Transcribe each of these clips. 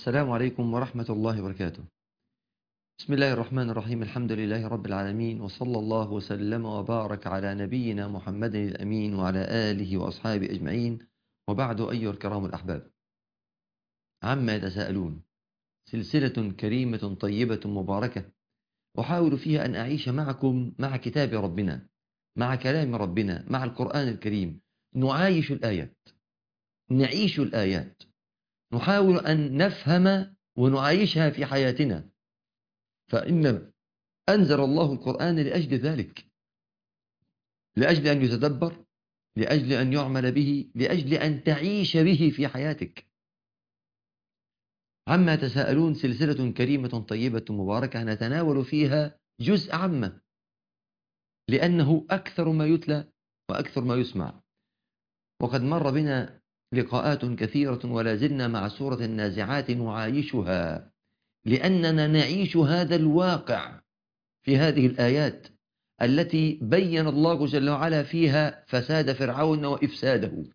السلام عليكم ورحمة الله وبركاته بسم الله الرحمن الرحيم الحمد لله رب العالمين وصلى الله وسلم وبارك على نبينا محمد الأمين وعلى آله وأصحابه أجمعين وبعد أيها الكرام الأحباب عما يتساءلون سلسلة كريمة طيبة مباركة أحاول فيها أن أعيش معكم مع كتاب ربنا مع كلام ربنا مع القرآن الكريم نعايش الآيات نعيش الآيات نحاول أن نفهم ونعايشها في حياتنا فإن أنزل الله القرآن لأجل ذلك لأجل أن يتدبر لأجل أن يعمل به لأجل أن تعيش به في حياتك عما تساءلون سلسلة كريمة طيبة مباركة نتناول فيها جزء عامة لأنه أكثر ما يتلى وأكثر ما يسمع وقد مر بنا لقاءات كثيرة ولا زلنا مع سورة النازعات نعايشها لأننا نعيش هذا الواقع في هذه الآيات التي بين الله جل وعلا فيها فساد فرعون وإفساده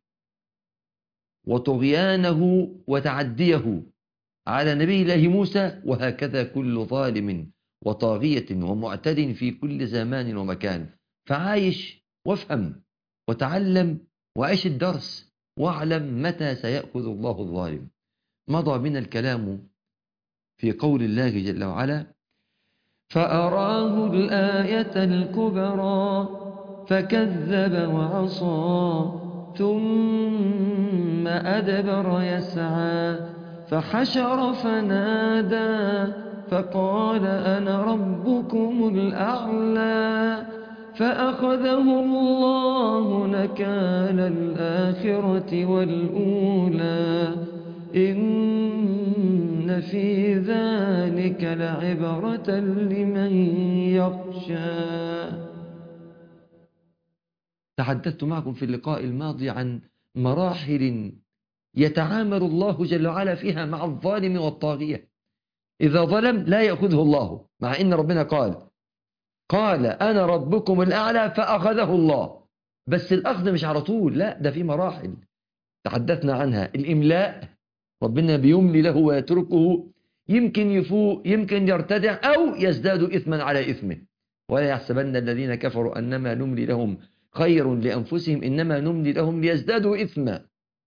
وطغيانه وتعديه على نبي الله موسى وهكذا كل ظالم وطاغية ومعتد في كل زمان ومكان فعايش وافهم وتعلم وعيش الدرس واعلم متى سيأخذ الله الظالم مضى بنا الكلام في قول الله جل وعلا فأراه الآية الكبرى فكذب وعصى ثم أدبر يسعى فحشر فنادى فقال أنا ربكم الأعلى فأخذه الله نكال الآخرة والأولى إن في ذلك لعبرة لمن يخشى تحدثت معكم في اللقاء الماضي عن مراحل يتعامل الله جل وعلا فيها مع الظالم والطاغية إذا ظلم لا يأخذه الله مع إن ربنا قال قال أنا ربكم الأعلى فأخذه الله بس الأخذ مش على طول لا ده في مراحل تحدثنا عنها الإملاء ربنا بيملي له ويتركه يمكن يفوق يمكن يرتدع أو يزداد إثما على إثمه ولا يحسبن الذين كفروا أنما نملي لهم خير لأنفسهم إنما نملي لهم ليزدادوا إثما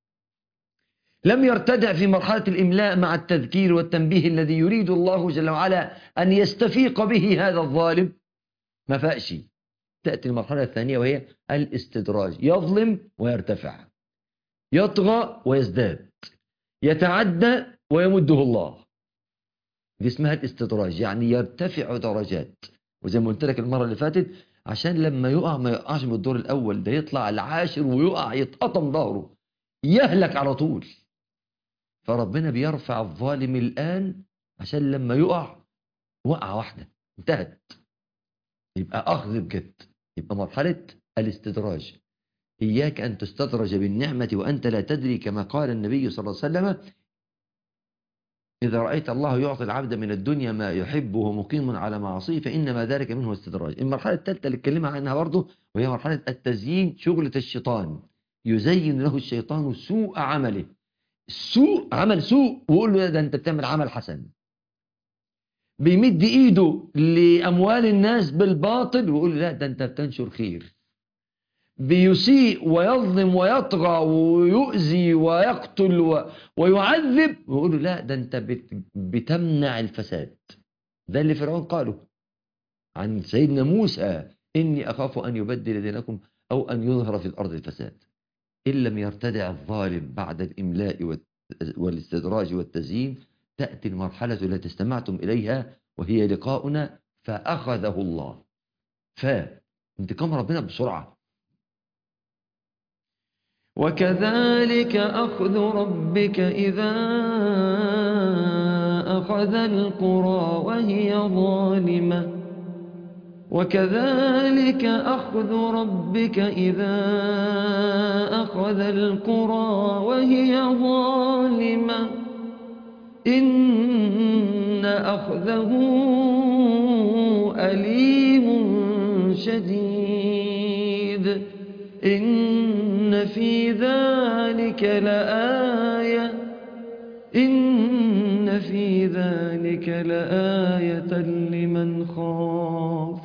لم يرتدع في مرحلة الإملاء مع التذكير والتنبيه الذي يريد الله جل وعلا أن يستفيق به هذا الظالم ما فاقش تأتي المرحلة الثانية وهي الاستدراج يظلم ويرتفع يطغى ويزداد يتعدى ويمده الله دي اسمها الاستدراج يعني يرتفع درجات وزي ما قلت لك المرة اللي فاتت عشان لما يقع ما يقعش من الدور الأول ده يطلع العاشر ويقع يتقطم ظهره يهلك على طول فربنا بيرفع الظالم الآن عشان لما يقع وقعة واحدة انتهت يبقى أخذ بجد يبقى مرحلة الاستدراج إياك أن تستدرج بالنعمة وأنت لا تدري كما قال النبي صلى الله عليه وسلم إذا رأيت الله يعطي العبد من الدنيا ما يحبه مقيم على معاصيه فإنما ذلك منه استدراج المرحلة الثالثة اللي اتكلمنا عنها برضه وهي مرحلة التزيين شغلة الشيطان يزين له الشيطان سوء عمله سوء عمل سوء ويقول له ده أنت بتعمل عمل حسن بيمد ايده لاموال الناس بالباطل ويقول لا ده انت بتنشر خير بيسيء ويظلم ويطغى ويؤذي ويقتل و... ويعذب ويقول له لا ده انت بت... بتمنع الفساد ده اللي فرعون قاله عن سيدنا موسى اني اخاف ان يبدل دينكم او ان يظهر في الارض الفساد ان لم يرتدع الظالم بعد الاملاء وال... والاستدراج والتزيين تأتي المرحلة التي استمعتم إليها وهي لقاؤنا فأخذه الله فانتقام ربنا بسرعة وكذلك أخذ ربك إذا أخذ القرى وهي ظالمة وكذلك أخذ ربك إذا أخذ القرى وهي ظالمة إن أخذه أليم شديد إن في ذلك لآية إن إن في ذلك لآية لمن خاف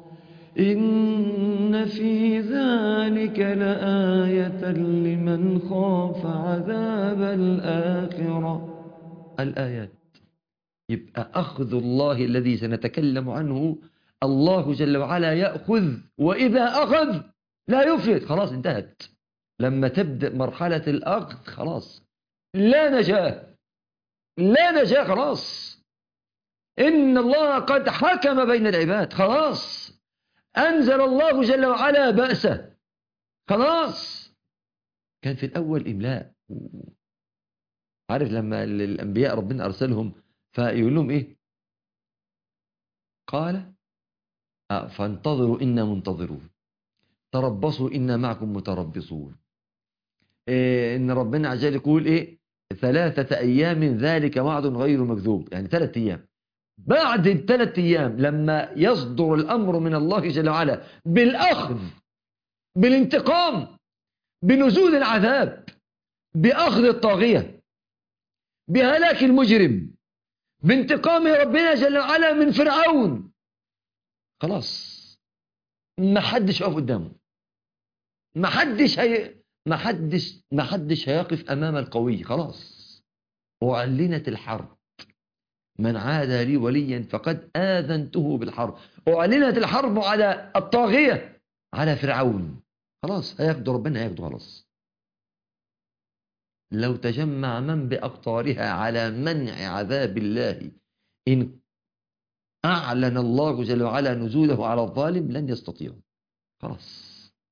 إن في ذلك لآية لمن خاف عذاب الآخرة الآيات يبقى أخذ الله الذي سنتكلم عنه الله جل وعلا يأخذ وإذا أخذ لا يفلت خلاص انتهت لما تبدأ مرحلة الأخذ خلاص لا نجاة لا نجاة خلاص إن الله قد حكم بين العباد خلاص أنزل الله جل وعلا بأسه خلاص كان في الأول إملاء عارف لما الأنبياء ربنا أرسلهم فيقول لهم إيه قال آه، فانتظروا إنا منتظرون تربصوا إنا معكم متربصون إيه إن ربنا عز وجل يقول إيه ثلاثة أيام ذلك وعد غير مكذوب يعني ثلاثة أيام بعد الثلاث أيام لما يصدر الأمر من الله جل وعلا بالأخذ بالانتقام بنزول العذاب بأخذ الطاغية بهلاك المجرم بانتقام ربنا جل وعلا من فرعون خلاص ما حدش يقف قدامه ما حدش هي ما حدش ما حدش هيقف امام القوي خلاص اعلنت الحرب من عاد لي وليا فقد اذنته بالحرب اعلنت الحرب على الطاغيه على فرعون خلاص هياخدوا ربنا هياخدوا خلاص لو تجمع من بأقطارها على منع عذاب الله إن أعلن الله جل وعلا نزوله على الظالم لن يستطيعوا خلاص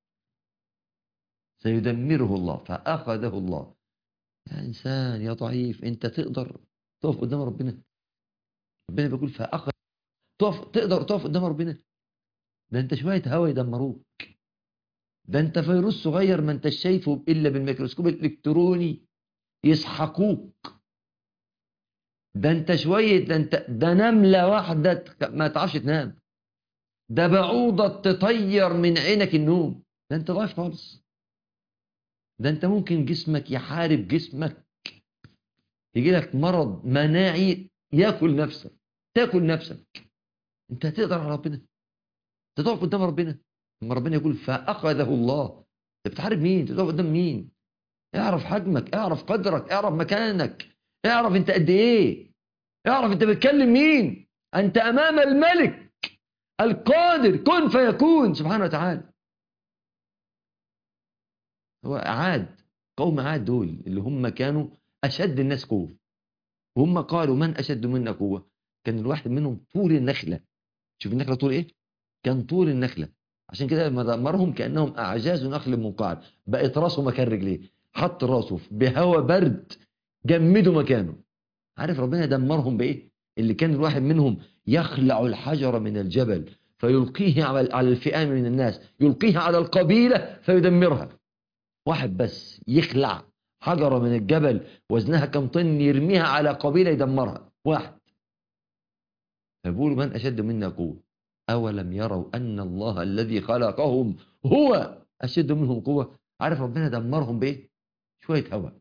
سيدمره الله فأخذه الله يا إنسان يا ضعيف أنت تقدر تقف قدام ربنا ربنا بيقول فأخذ تقف تقدر تقف قدام ربنا ده أنت شوية هوا يدمروك ده أنت فيروس صغير ما أنت شايفه إلا بالميكروسكوب الإلكتروني يسحقوك ده انت شوية ده انت ده نملة واحدة ما تعرفش تنام ده بعوضة تطير من عينك النوم ده انت ضعيف خالص ده انت ممكن جسمك يحارب جسمك يجي لك مرض مناعي ياكل نفسك تاكل نفسك انت هتقدر على ربنا تقف قدام ربنا لما ربنا يقول فأخذه الله انت بتحارب مين انت تقف قدام مين اعرف حجمك اعرف قدرك اعرف مكانك اعرف انت قد ايه اعرف انت بتكلم مين انت امام الملك القادر كن فيكون سبحانه وتعالى هو عاد قوم عاد دول اللي هم كانوا اشد الناس قوه وهم قالوا من اشد منا قوه كان الواحد منهم طول النخله شوف النخله طول ايه كان طول النخله عشان كده لما دمرهم كانهم اعجاز نخل منقعد بقت راسه مكان رجليه حط راسه بهواء برد جمده مكانه عارف ربنا دمرهم بايه اللي كان الواحد منهم يخلع الحجر من الجبل فيلقيه على على الفئام من الناس يلقيها على القبيلة فيدمرها واحد بس يخلع حجرة من الجبل وزنها كم طن يرميها على قبيلة يدمرها واحد فيقولوا من أشد منا قوة أولم يروا أن الله الذي خلقهم هو أشد منهم قوة عارف ربنا دمرهم بإيه شوية هواء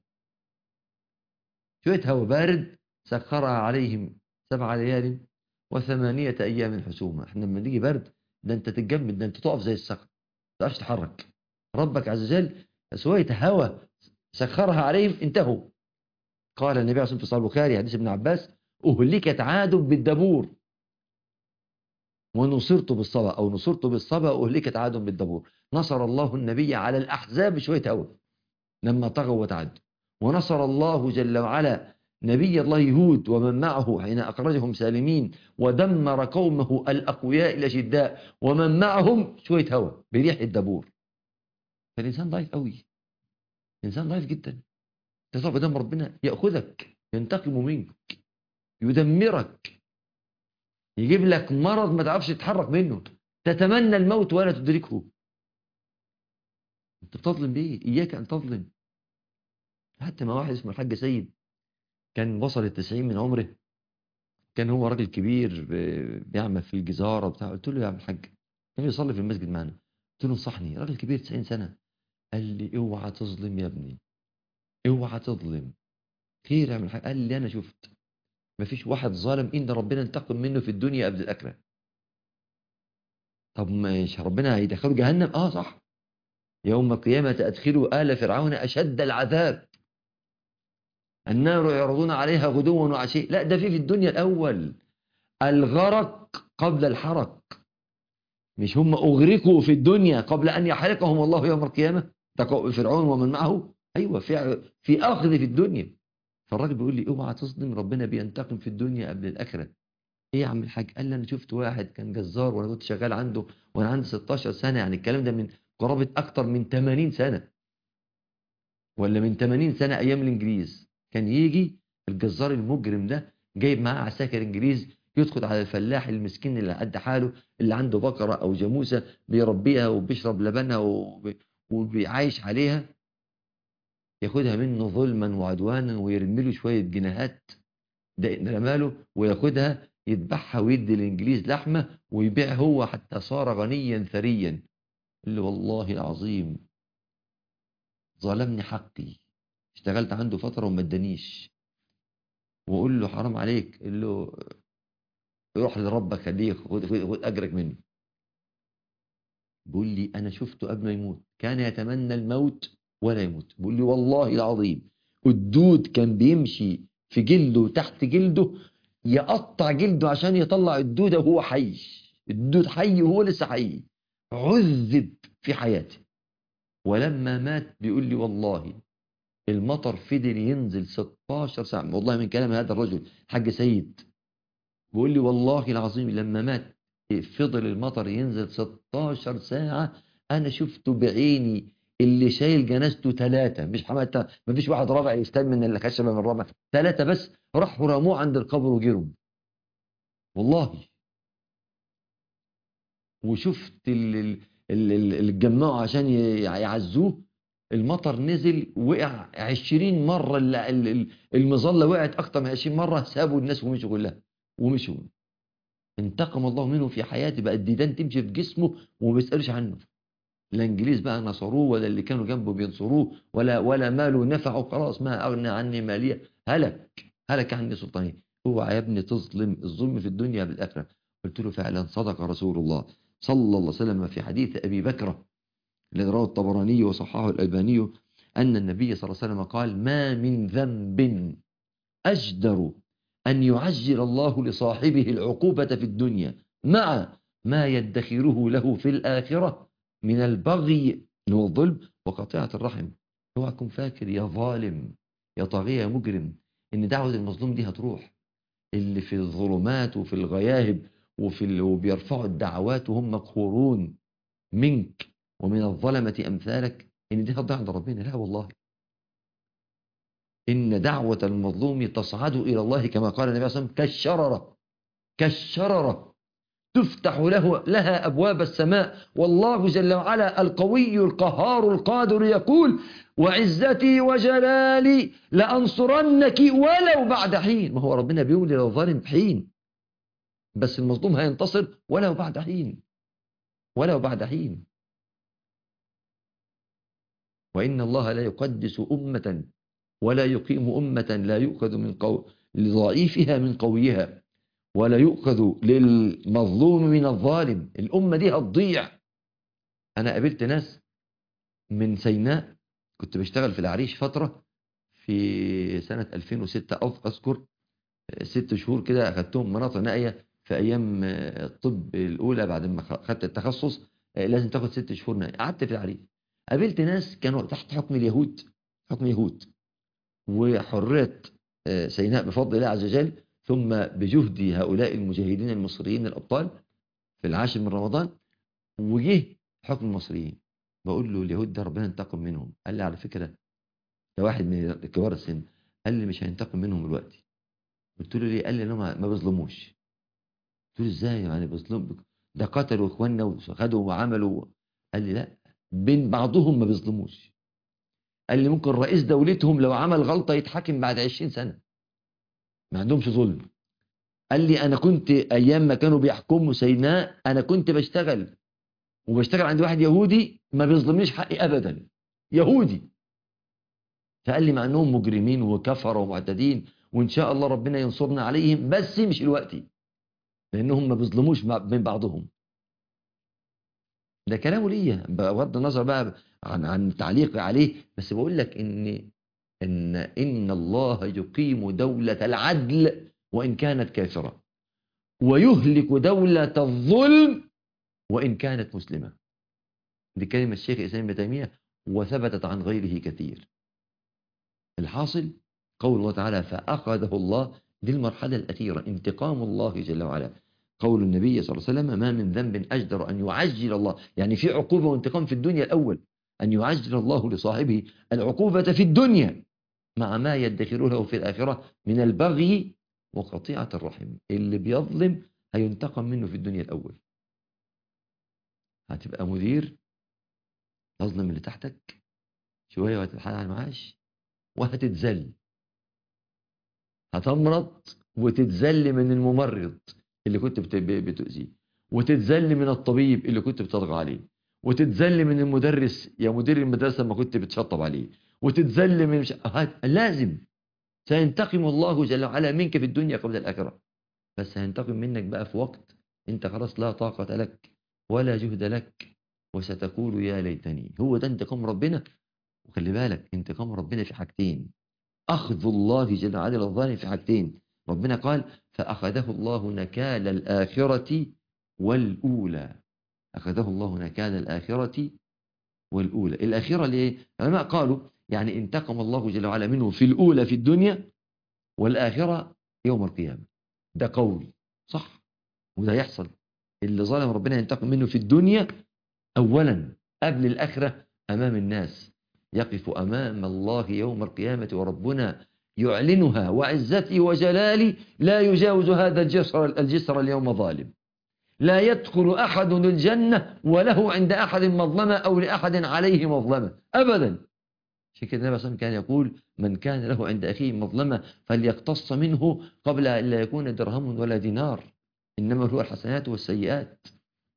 شوية هواء بارد سخرها عليهم سبع ليال وثمانية أيام حسوما احنا لما نيجي برد ده انت تتجمد ده انت تقف زي الصخر ما تقفش تتحرك ربك عز وجل شوية هواء سخرها عليهم انتهوا قال النبي عليه الصلاة والسلام في البخاري حديث ابن عباس أهلكت عاد بالدبور ونصرت بالصبا أو نصرت بالصبا أهلكت عاد بالدبور نصر الله النبي على الأحزاب شوية هواء لما طغوا وتعدوا ونصر الله جل وعلا نبي الله هود ومن معه حين أخرجهم سالمين ودمر قومه الأقوياء الأشداء ومن معهم شوية هواء بريح الدبور فالإنسان ضعيف قوي إنسان ضعيف جدا تطلع قدام ربنا يأخذك ينتقم منك يدمرك يجيب لك مرض ما تعرفش تتحرك منه تتمنى الموت ولا تدركه انت بتظلم بيه اياك ان تظلم حتى ما واحد اسمه الحاج سيد كان وصل التسعين من عمره كان هو راجل كبير بيعمل في الجزارة بتاع قلت له يا عم الحاج كان بيصلي في المسجد معنا قلت له انصحني راجل كبير 90 سنة قال لي اوعى تظلم يا ابني اوعى تظلم خير يا عم الحاج قال لي انا شفت مفيش واحد ظالم إن ربنا انتقم منه في الدنيا قبل الآخرة طب مش ربنا هيدخله جهنم اه صح يوم القيامة أدخلوا آل فرعون أشد العذاب النار يعرضون عليها غدوا وعشيا لا ده في في الدنيا الأول الغرق قبل الحرق مش هم أغرقوا في الدنيا قبل أن يحرقهم الله يوم القيامة ده فرعون ومن معه أيوة في في أخذ في الدنيا فالراجل بيقول لي اوعى تصدم ربنا بينتقم في الدنيا قبل الآخرة ايه يا عم الحاج قال لي انا شفت واحد كان جزار وانا كنت شغال عنده وانا عندي 16 سنة يعني الكلام ده من قرابة اكتر من 80 سنة ولا من 80 سنة ايام الانجليز كان يجي الجزار المجرم ده جايب معاه عساكر انجليز يدخل على الفلاح المسكين اللي قد حاله اللي عنده بقرة او جاموسة بيربيها وبيشرب لبنها وبي- وبيعايش عليها ياخدها منه ظلما وعدوانا ويرمي له شوية جنيهات ده رماله وياخدها يذبحها ويدي الانجليز لحمه ويبيع هو حتى صار غنيا ثريا قال له والله العظيم ظلمني حقي اشتغلت عنده فتره وما ادانيش وقول له حرام عليك قال له روح لربك خليه خد خد خد اجرك منه بيقول لي انا شفته قبل ما يموت كان يتمنى الموت ولا يموت بيقول لي والله العظيم الدود كان بيمشي في جلده تحت جلده يقطع جلده عشان يطلع الدودة وهو حي الدود حي وهو لسه حي عذب في حياته ولما مات بيقول لي والله المطر فضل ينزل 16 ساعة والله من كلام هذا الرجل حاج سيد بيقول لي والله العظيم لما مات فضل المطر ينزل 16 ساعة أنا شفته بعيني اللي شايل جنازته ثلاثة مش حماتة مفيش واحد رابع يستلم من اللي خشبة من الرابع ثلاثة بس راحوا رموه عند القبر وجروا والله وشفت اللي اللي اتجمعوا عشان ي- يعزوه المطر نزل وقع 20 مرة ال- ال- ال- المظلة وقعت أكتر من 20 مرة سابوا الناس ومشوا كلها ومشوا انتقم الله منه في حياته بقى الديدان تمشي في جسمه وما بيسألش عنه لا انجليز بقى نصروه ولا اللي كانوا جنبه بينصروه ولا ولا ماله نفعه خلاص ما اغنى عني ماليه هلك هلك عني سلطانيه اوعى يا ابني تظلم الظلم في الدنيا بالاخره قلت له فعلا صدق رسول الله صلى الله عليه وسلم في حديث ابي بكر الذي رواه الطبراني وصححه الالباني ان النبي صلى الله عليه وسلم قال ما من ذنب اجدر ان يعجل الله لصاحبه العقوبه في الدنيا مع ما يدخره له في الاخره من البغي اللي هو الظلم وقطيعة الرحم اوعى تكون فاكر يا ظالم يا طاغية يا مجرم ان دعوة المظلوم دي هتروح اللي في الظلمات وفي الغياهب وفي ال... وبيرفعوا الدعوات وهم مقهورون منك ومن الظلمة أمثالك إن دي هتضيع عند ربنا لا والله إن دعوة المظلوم تصعد إلى الله كما قال النبي صلى الله عليه وسلم كالشررة كالشررة تفتح له لها أبواب السماء والله جل وعلا القوي القهار القادر يقول وعزتي وجلالي لأنصرنك ولو بعد حين ما هو ربنا بيقول للظالم حين بس المظلوم هينتصر ولو بعد حين ولو بعد حين وإن الله لا يقدس أمة ولا يقيم أمة لا يؤخذ من قو... لضعيفها من قويها ولا يؤخذ للمظلوم من الظالم الأمة دي هتضيع أنا قابلت ناس من سيناء كنت بشتغل في العريش فترة في سنة 2006 أو أذكر ست شهور كده أخدتهم مناطق نائية في أيام الطب الأولى بعد ما خدت التخصص لازم تاخد ست شهور نائية قعدت في العريش قابلت ناس كانوا تحت حكم اليهود حكم يهود وحرية سيناء بفضل الله عز وجل ثم بجهد هؤلاء المجاهدين المصريين الأبطال في العاشر من رمضان وجه حكم المصريين بقول له اليهود ده ربنا انتقم منهم قال لي على فكرة ده واحد من كبار السن قال لي مش هينتقم منهم دلوقتي قلت له ليه قال لي انهم ما بيظلموش قلت له ازاي يعني بيظلم ده قتلوا اخواننا وخدوا وعملوا قال لي لا بين بعضهم ما بيظلموش قال لي ممكن رئيس دولتهم لو عمل غلطة يتحاكم بعد 20 سنة ما عندهمش ظلم قال لي انا كنت ايام ما كانوا بيحكموا سيناء انا كنت بشتغل وبشتغل عند واحد يهودي ما بيظلمنيش حقي ابدا يهودي فقال لي مع انهم مجرمين وكفروا ومعتدين وإن شاء الله ربنا ينصرنا عليهم بس مش الوقت لأنهم ما بيظلموش مع- من بعضهم ده كلامه ليا بغض النظر بقى عن عن تعليقي عليه بس بقول لك ان ان ان الله يقيم دولة العدل وان كانت كافرة ويهلك دولة الظلم وان كانت مسلمة دي كلمة الشيخ الاسلام ابن تيمية وثبتت عن غيره كثير الحاصل قول الله تعالى فأخذه الله دي المرحلة الأخيرة انتقام الله جل وعلا قول النبي صلى الله عليه وسلم ما من ذنب أجدر أن يعجل الله يعني في عقوبة وانتقام في الدنيا الأول أن يعجل الله لصاحبه العقوبة في الدنيا مع ما يدخر له في الآخرة من البغي وقطيعة الرحم اللي بيظلم هينتقم منه في الدنيا الأول هتبقى مدير تظلم اللي تحتك شوية وهتتحال على المعاش وهتتذل هتمرض وتتذل من الممرض اللي كنت بت- ب- بتؤذيه وتتذل من الطبيب اللي كنت بتضغى عليه وتتذل من المدرس يا مدير المدرسة لما كنت بتشطب عليه وتتذل من مش... هت- لازم سينتقم الله جل وعلا منك في الدنيا قبل الآخرة بس هينتقم منك بقى في وقت انت خلاص لا طاقة لك ولا جهد لك وستقول يا ليتني هو ده انتقام ربنا وخلي بالك انتقام ربنا في حاجتين أخذ الله جل وعلا للظالم في حاجتين ربنا قال فأخذه الله نكال الآخرة والأولى أخذه الله نكال الآخرة والأولى الآخرة ليه؟ العلماء قالوا يعني انتقم الله جل وعلا منه في الأولى في الدنيا والآخرة يوم القيامة ده قول صح وده يحصل اللي ظلم ربنا ينتقم منه في الدنيا أولا قبل الآخرة أمام الناس يقف أمام الله يوم القيامة وربنا يعلنها وعزته وجلاله لا يجاوز هذا الجسر, الجسر اليوم ظالم لا يدخل أحد الجنة وله عند أحد مظلمة أو لأحد عليه مظلمة أبدا عشان كده النبي صلى الله عليه وسلم كان يقول من كان له عند أخيه مظلمة فليقتص منه قبل أن لا يكون درهم ولا دينار إنما هو الحسنات والسيئات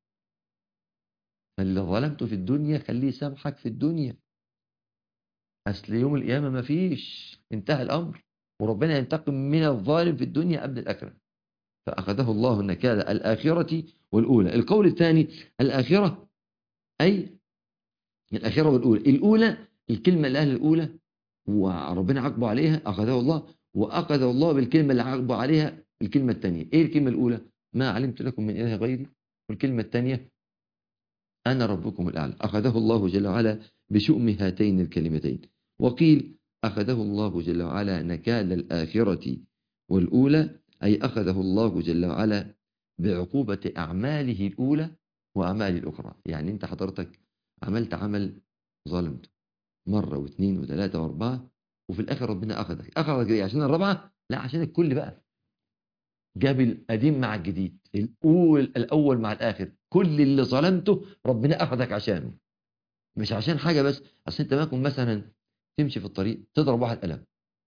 فاللي ظلمته في الدنيا خليه يسامحك في الدنيا أصل يوم القيامة ما فيش انتهى الأمر وربنا ينتقم من الظالم في الدنيا قبل الآخرة فأخذه الله النكال الآخرة والأولى القول الثاني الآخرة أي الآخرة والأولى الأولى الكلمة اللي قالها الأولى وربنا عاقبه عليها أخذه الله وأخذ الله بالكلمة اللي عاقبه عليها الكلمة الثانية إيه الكلمة الأولى ما علمت لكم من إله غيري والكلمة الثانية أنا ربكم الأعلى أخذه الله جل وعلا بشؤم هاتين الكلمتين وقيل أخذه الله جل وعلا نكال الآخرة والأولى أي أخذه الله جل وعلا بعقوبة أعماله الأولى وأعماله الأخرى يعني أنت حضرتك عملت عمل ظلمت مرة واثنين وثلاثة وأربعة وفي الآخر ربنا أخذك أخذك ليه عشان الرابعة لا عشان الكل بقى جاب القديم مع الجديد الأول الأول مع الآخر كل اللي ظلمته ربنا أخذك عشانه مش عشان حاجة بس أصل أنت ممكن مثلا تمشي في الطريق تضرب واحد قلم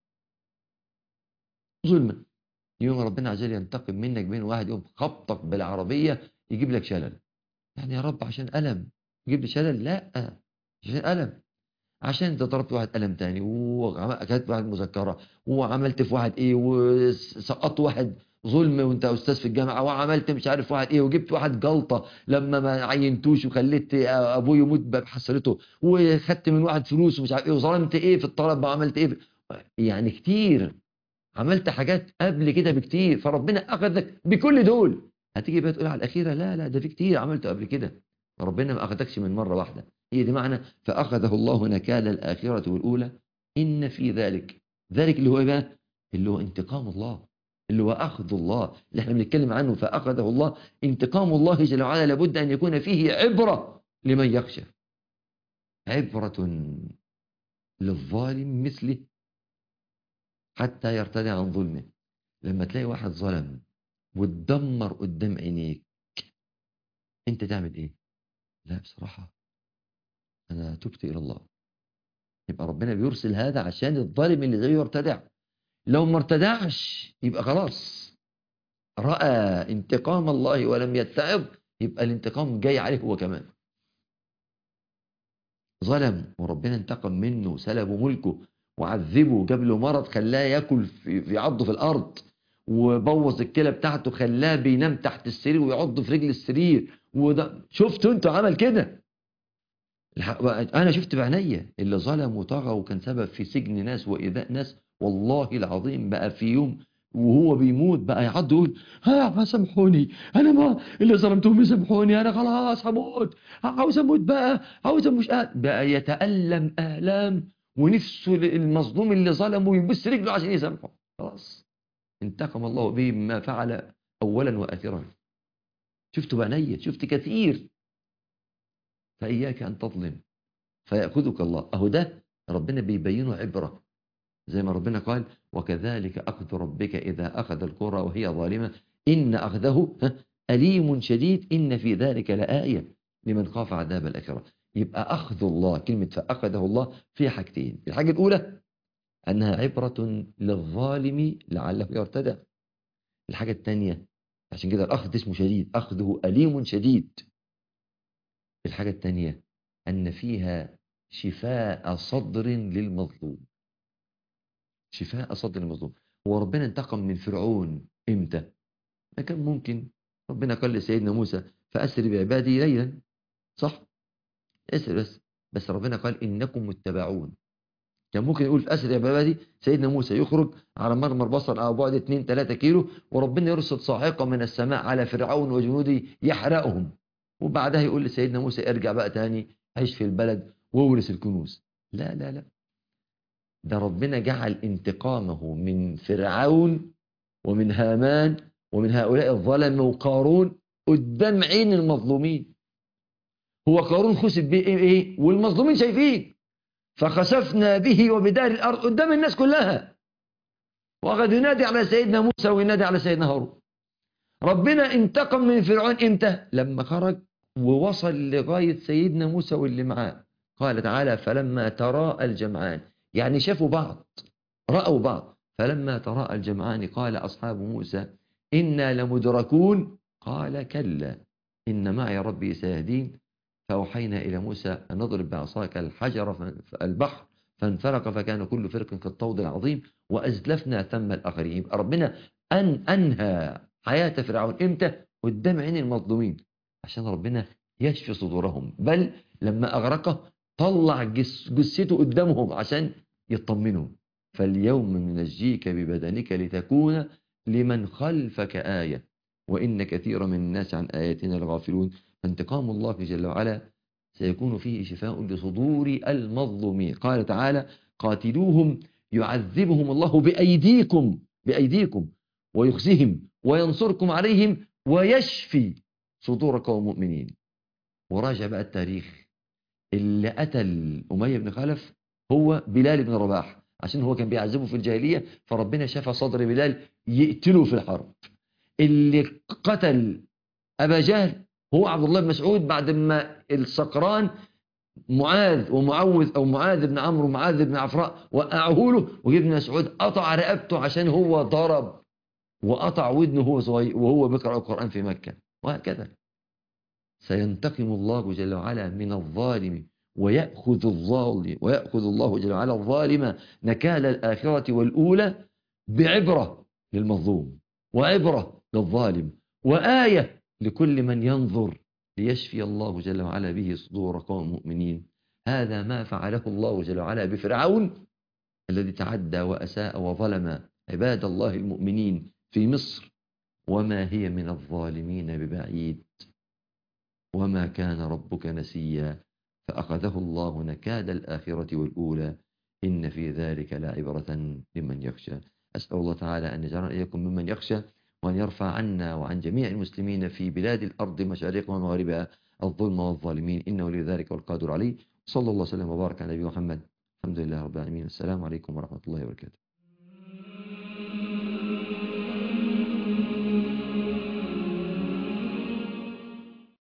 ظلما يوم ربنا عز وجل ينتقم منك بين واحد يوم خبطك بالعربية يجيب لك شلل يعني يا رب عشان ألم يجيب لي شلل لا عشان ألم عشان انت ضربت واحد قلم تاني وأكلت واحد مذكرة وعملت في واحد ايه وسقطت واحد ظلم وانت استاذ في الجامعة وعملت مش عارف واحد ايه وجبت واحد جلطة لما ما عينتوش وخليت ابوه يموت بحسرته وخدت من واحد فلوس ومش عارف ايه وظلمت ايه في الطلب وعملت ايه في... يعني كتير عملت حاجات قبل كده بكتير فربنا اخذك بكل دول هتيجي بقى تقول على الاخيره لا لا ده في كتير عملته قبل كده ربنا ما اخذكش من مره واحده هي دي معنى فاخذه الله نكال الاخره والاولى ان في ذلك ذلك اللي هو ايه بقى اللي هو انتقام الله اللي هو اخذ الله اللي احنا بنتكلم عنه فاخذه الله انتقام الله جل وعلا لابد ان يكون فيه عبره لمن يخشى عبره للظالم مثله حتى يرتدع عن ظلمه لما تلاقي واحد ظلم وتدمر قدام عينيك انت تعمل ايه لا بصراحة انا تبت الى الله يبقى ربنا بيرسل هذا عشان الظالم اللي زيه يرتدع لو ما ارتدعش يبقى خلاص رأى انتقام الله ولم يتعظ يبقى الانتقام جاي عليه هو كمان ظلم وربنا انتقم منه سلبه ملكه وعذبه جاب له مرض خلاه ياكل في, في عضه في الارض وبوظ الكلى بتاعته خلاه بينام تحت السرير ويعض في رجل السرير وده شفتوا انتوا عمل كده الح- انا شفت بعينيا اللي ظلم وطغى وكان سبب في سجن ناس وايذاء ناس والله العظيم بقى في يوم وهو بيموت بقى يعض يقول ها سامحوني انا ما اللي ظلمتهم يسامحوني انا خلاص هموت عاوز اموت بقى عاوز مش قادر بقى يتألم آلام ونفسه المظلوم اللي ظلمه يبص رجله عشان يسامحه خلاص انتقم الله به مما فعل اولا واخرا شفت بعينيا شفت كثير فإياك أن تظلم فيأخذك الله أهو ده ربنا بيبينه عبرة زي ما ربنا قال وكذلك أخذ ربك إذا أخذ القرى وهي ظالمة إن أخذه ها، أليم شديد إن في ذلك لآية لمن خاف عذاب الآخرة يبقى أخذ الله كلمة فأخذه الله في حاجتين الحاجة الأولى أنها عبرة للظالم لعله يرتدع الحاجة الثانية عشان كده الأخذ اسمه شديد أخذه أليم شديد الحاجة الثانية أن فيها شفاء صدر للمظلوم شفاء صدر المظلوم هو ربنا انتقم من فرعون امتى ما كان ممكن ربنا قال لسيدنا موسى فأسر بعبادي ليلا صح اسر بس بس ربنا قال إنكم متبعون كان ممكن يقول في أسر بعبادي سيدنا موسى يخرج على مرمى البصر أو بعد 2 3 كيلو وربنا يرسل صاعقة من السماء على فرعون وجنوده يحرقهم وبعدها يقول لسيدنا موسى ارجع بقى تاني عيش في البلد وورث الكنوز لا لا لا ده ربنا جعل انتقامه من فرعون ومن هامان ومن هؤلاء الظلمة وقارون قدام عين المظلومين هو قارون خسف بيه ايه, إيه؟ والمظلومين شايفين فخسفنا به وبدار الارض قدام الناس كلها وقد ينادي على سيدنا موسى وينادي على سيدنا هارون ربنا انتقم من فرعون امتى لما خرج ووصل لغاية سيدنا موسى واللي معاه قال تعالى فلما تراءى الجمعان يعني شافوا بعض رأوا بعض فلما تراءى الجمعان قال أصحاب موسى إنا لمدركون قال كلا إن معي ربي سيهدين فأوحينا إلى موسى أن نضرب بعصاك الحجر فالبحر فانفرق فكان كل فرق كالطود العظيم وأزلفنا ثم الآخرين يبقى ربنا أن أنهى حياة فرعون إمتى قدام عين المظلومين عشان ربنا يشفي صدورهم بل لما أغرقه طلع جس جثته قدامهم عشان يطمنوا فاليوم ننجيك ببدنك لتكون لمن خلفك آية وإن كثيرا من الناس عن آياتنا لغافلون فانتقام الله جل وعلا سيكون فيه شفاء لصدور المظلومين قال تعالى قاتلوهم يعذبهم الله بأيديكم بأيديكم ويخزهم وينصركم عليهم ويشفي صدور قوم مؤمنين وراجع بقى التاريخ اللي قتل أمية بن خلف هو بلال بن رباح عشان هو كان بيعذبه في الجاهلية فربنا شفى صدر بلال يقتله في الحرب اللي قتل أبا جهل هو عبد الله بن مسعود بعد ما السقران معاذ ومعوذ أو معاذ بن عمرو ومعاذ بن عفراء وقعه له وابن مسعود قطع رقبته عشان هو ضرب وقطع ودنه وهو صغير وهو بيقرأ القرآن في مكة وهكذا سينتقم الله جل وعلا من الظالم ويأخذ الظالم ويأخذ الله جل وعلا الظالم نكال الآخرة والأولى بعبرة للمظلوم وعبرة للظالم وآية لكل من ينظر ليشفي الله جل وعلا به صدور قوم مؤمنين هذا ما فعله الله جل وعلا بفرعون الذي تعدى وأساء وظلم عباد الله المؤمنين في مصر وما هي من الظالمين ببعيد وما كان ربك نسيا فأخذه الله نكاد الآخرة والأولى إن في ذلك لعبرة لمن يخشى أسأل الله تعالى أن يجعلنا إياكم ممن يخشى وأن يرفع عنا وعن جميع المسلمين في بلاد الأرض مشارقها ومغاربها الظلم والظالمين إنه لذلك والقادر عليه صلى الله وسلم وبارك على نبي محمد الحمد لله رب العالمين السلام عليكم ورحمة الله وبركاته